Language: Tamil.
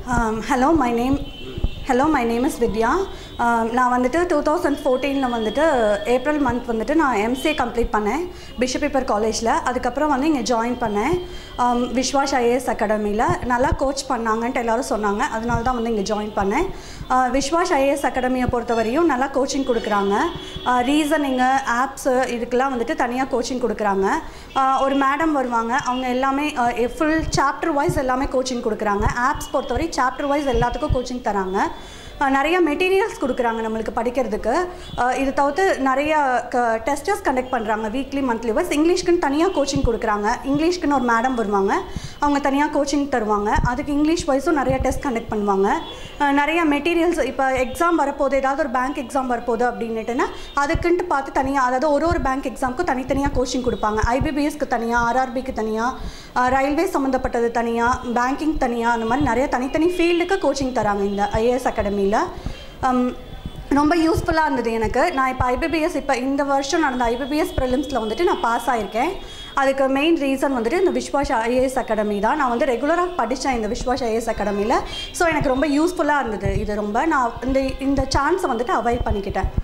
hello my name hello my name is Vidya Um, நான் வந்துட்டு டூ தௌசண்ட் ஃபோர்டீனில் வந்துட்டு ஏப்ரல் மந்த் வந்துட்டு நான் எம்சிஏ கம்ப்ளீட் பண்ணேன் பிஷப் பேப்பர் காலேஜில் அதுக்கப்புறம் வந்து இங்கே ஜாயின் பண்ணேன் Um, விஸ்வாஸ் ஐஏஎஸ் அகாடமியில் நல்லா கோச் பண்ணாங்கன்ட்டு எல்லாரும் சொன்னாங்க அதனால தான் வந்து இங்கே ஜாயின் பண்ணேன் Uh, விஸ்வாஸ் ஐஏஎஸ் அகாடமியை பொறுத்தவரையும் நல்லா கோச்சிங் கொடுக்குறாங்க ரீசனிங்கு ஆப்ஸு இதுக்கெல்லாம் வந்துட்டு தனியாக கோச்சிங் கொடுக்குறாங்க Uh, ஒரு மேடம் வருவாங்க அவங்க எல்லாமே ஃபுல் சாப்டர் வைஸ் எல்லாமே கோச்சிங் கொடுக்குறாங்க ஆப்ஸ் பொறுத்தவரை சாப்டர் வைஸ் எல்லாத்துக்கும் கோச்சிங் தராங்க அஹ் நிறைய மெட்டீரியல்ஸ் கொடுக்குறாங்க நம்மளுக்கு படிக்கிறதுக்கு அஹ் இது தவிர்த்து நிறைய க டெஸ்டர்ஸ் கண்டக்ட் பண்ணுறாங்க வீக்லி மந்த்லி வைஸ் இங்கிலீஷ்க்குன்னு தனியாக கோச்சிங் கொடுக்குறாங்க இங்கிலீஷ்க்குன்னு ஒரு மேடம் வருவாங்க அவங்க தனியாக கோச்சிங் தருவாங்க அதுக்கு இங்கிலீஷ் வைஸும் நிறைய டெஸ்ட் கண்டக்ட் பண்ணுவாங்க அஹ் நிறைய மெட்டீரியல்ஸ் இப்போ எக்ஸாம் வரப்போகுது ஏதாவது ஒரு பேங்க் எக்ஸாம் வரப்போகுது அப்படின்னுட்டுன்னா அதுக்குன்ட்டு பார்த்து தனியாக அதாவது ஒரு ஒரு பேங்க் எக்ஸாமுக்கும் தனித்தனியாக கோச்சிங் கொடுப்பாங்க ஐபிபிஎஸ்க்கு தனியாக ஆர்ஆர்பிக்கு தனியாக ரயில்வே சம்மந்தப்பட்டது தனியாக பேங்கிங் தனியாக அந்த மாதிரி நிறைய தனித்தனி ஃபீல்டுக்கு கோச்சிங் தராங்க இந்த ஐஏஎஸ் அகாடமியில் ரொம்ப யூஸ்ஃபுல்லாக இருந்தது எனக்கு நான் இப்போ ஐபிபிஎஸ் இப்போ இந்த வருஷம் நடந்த ஐபிபிஎஸ் ப்ரிலிம்ஸில் வந்துட்டு நான் பாஸ் ஆயிருக்கேன் அதுக்கு மெயின் ரீசன் வந்துட்டு இந்த விஸ்வாஸ் ஐஏஎஸ் அகாடமி தான் நான் வந்து ரெகுலராக படித்தேன் இந்த விஸ்வாஸ் ஐஏஎஸ் அகாடமியில் ஸோ எனக்கு ரொம்ப யூஸ்ஃபுல்லாக இருந்தது இது ரொம்ப நான் இந்த இந்த சான்ஸை வந்துட்டு அவாய்ட் பண்ணிக்கிட்டேன்